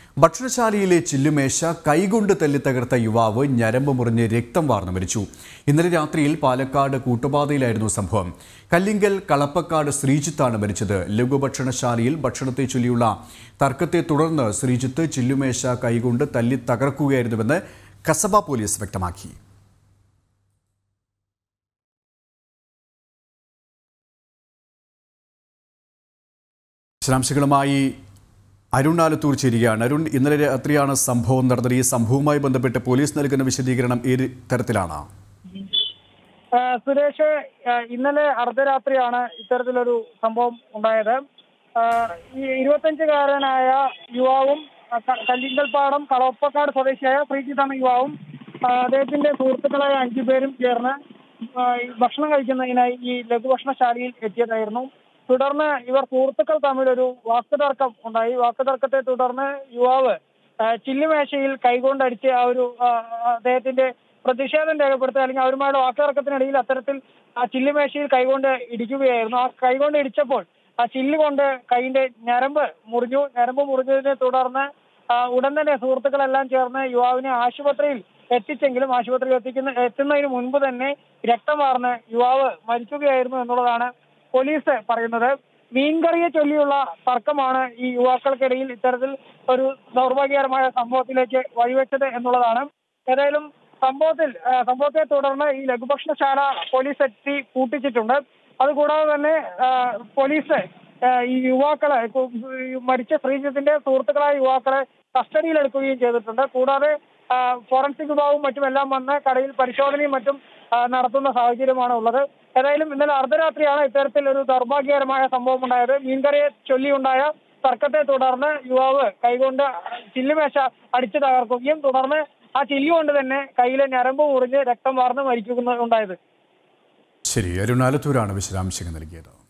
ഭക്ഷണശാലയിലെ ചില്ലുമേശ കൈകൊണ്ട് തല്ലി തകർത്ത യുവാവ് ഞരമ്പ് മുറിഞ്ഞ് രക്തം വാർന്നു മരിച്ചു ഇന്നലെ രാത്രിയിൽ പാലക്കാട് കൂട്ടുപാതയിലായിരുന്നു സംഭവം കല്ലിങ്കൽ കളപ്പക്കാട് ശ്രീജിത്താണ് മരിച്ചത് ലഘുഭക്ഷണശാലയിൽ ഭക്ഷണത്തെ ചൊല്ലിയുള്ള തർക്കത്തെ തുടർന്ന് ശ്രീജിത്ത് ചില്ലുമേശ കൈകൊണ്ട് തല്ലി തകർക്കുകയായിരുന്നുവെന്ന് കസബ പോലീസ് വ്യക്തമാക്കി വിശദാംശങ്ങളുമായി അരുൺ ആലത്തൂർ ചേരുകയാണ് അരുൺ ഇന്നലെ രാത്രിയാണ് സംഭവം നടന്നത് ഈ സംഭവവുമായി ബന്ധപ്പെട്ട് പോലീസ് നൽകുന്ന വിശദീകരണം ഏത് തരത്തിലാണ് ആ, സുരേഷ് ആ, ഇന്നലെ അർദ്ധരാത്രിയാണ് ഇത്തരത്തിലൊരു സംഭവം ഉണ്ടായത് ആ, ഈ ഇരുപത്തഞ്ചുകാരനായ യുവാവും ആ, ക- കല്ലിങ്കൽപ്പാടം കളപ്പക്കാട് സ്വദേശിയായ ശ്രീജിത്ത് എന്ന യുവാവും ആ, അദ്ദേഹത്തിന്റെ സുഹൃത്തുക്കളായ അഞ്ചു പേരും ചേർന്ന് ആ, ഈ ഭക്ഷണം കഴിക്കുന്നതിനായി ഈ ലഘുഭക്ഷണശാലയിൽ എത്തിയതായിരുന്നു തുടർന്ന് ഇവർ സുഹൃത്തുക്കൾ തമ്മിലൊരു വാക്കുതർക്കം ഉണ്ടായി വാക്കുതർക്കത്തെ തുടർന്ന് യുവാവ് ആ, ചില്ലുമേശയിൽ കൈകൊണ്ടടിച്ച് ആ ഒരു ആ, അദ്ദേഹത്തിന്റെ പ്രതിഷേധം രേഖപ്പെടുത്തുക അല്ലെങ്കിൽ അവരുമായുള്ള വാക്കുതർക്കത്തിനിടയിൽ അത്തരത്തിൽ ആ ചില്ലുമേശയിൽ കൈകൊണ്ട് ഇടിക്കുകയായിരുന്നു ആ കൈകൊണ്ട് ഇടിച്ചപ്പോൾ ആ ചില്ല് കൊണ്ട് കൈന്റെ ഞരമ്പ് മുറിഞ്ഞു ഞരമ്പ് മുറിഞ്ഞതിനെ തുടർന്ന് ആ, ഉടൻ തന്നെ സുഹൃത്തുക്കളെല്ലാം ചേർന്ന് യുവാവിനെ ആശുപത്രിയിൽ എത്തിച്ചെങ്കിലും ആശുപത്രിയിൽ എത്തിക്കുന്ന എത്തുന്നതിന് മുൻപ് തന്നെ രക്തം വാർന്ന് യുവാവ് മരിക്കുകയായിരുന്നു എന്നുള്ളതാണ് പോലീസ് പറയുന്നത് മീൻകറിയെ ചൊല്ലിയുള്ള തർക്കമാണ് ഈ യുവാക്കൾക്കിടയിൽ ഇത്തരത്തിൽ ഒരു ദൗർഭാഗ്യകരമായ സംഭവത്തിലേക്ക് വഴിവെച്ചത് എന്നുള്ളതാണ് ഏതായാലും സംഭവത്തിൽ ആ, സംഭവത്തെ തുടർന്ന് ഈ ലഘുഭക്ഷണശാല പോലീസ് എത്തി കൂട്ടിച്ചിട്ടുണ്ട് അതുകൂടാതെ തന്നെ ആ, പോലീസ് ആ, ഈ യുവാക്കളെ കു- ഈ മരിച്ച ശ്രീജിത്തിന്റെ സുഹൃത്തുക്കളായ യുവാക്കളെ കസ്റ്റഡിയിലെടുക്കുകയും ചെയ്തിട്ടുണ്ട് കൂടാതെ ആ, ഫോറൻസിക് വിഭാഗവും മറ്റുമെല്ലാം വന്ന് കടയിൽ പരിശോധനയും മറ്റും ആ, നടത്തുന്ന സാഹചര്യമാണ് ഉള്ളത് ഏതായാലും ഇന്നലെ അർദ്ധരാത്രിയാണ് ഇത്തരത്തിൽ ഒരു ദൗർഭാഗ്യകരമായ സംഭവം ഉണ്ടായത് മീൻകറിയെ ചൊല്ലിയുണ്ടായ തർക്കത്തെ തുടർന്ന് യുവാവ് കൈകൊണ്ട് ചില്ലുമേശ അടിച്ചു തകർക്കുകയും തുടർന്ന് ആ ചില്ലു കൊണ്ട് തന്നെ കയ്യിലെ ഞരമ്പ് മുറിഞ്ഞ് രക്തം വാർന്ന് മരിക്കുകയുണ്ടായത് ശരി അരുൺ ആലത്തൂരാണ് വിശദാംശങ്ങൾ നൽകിയത്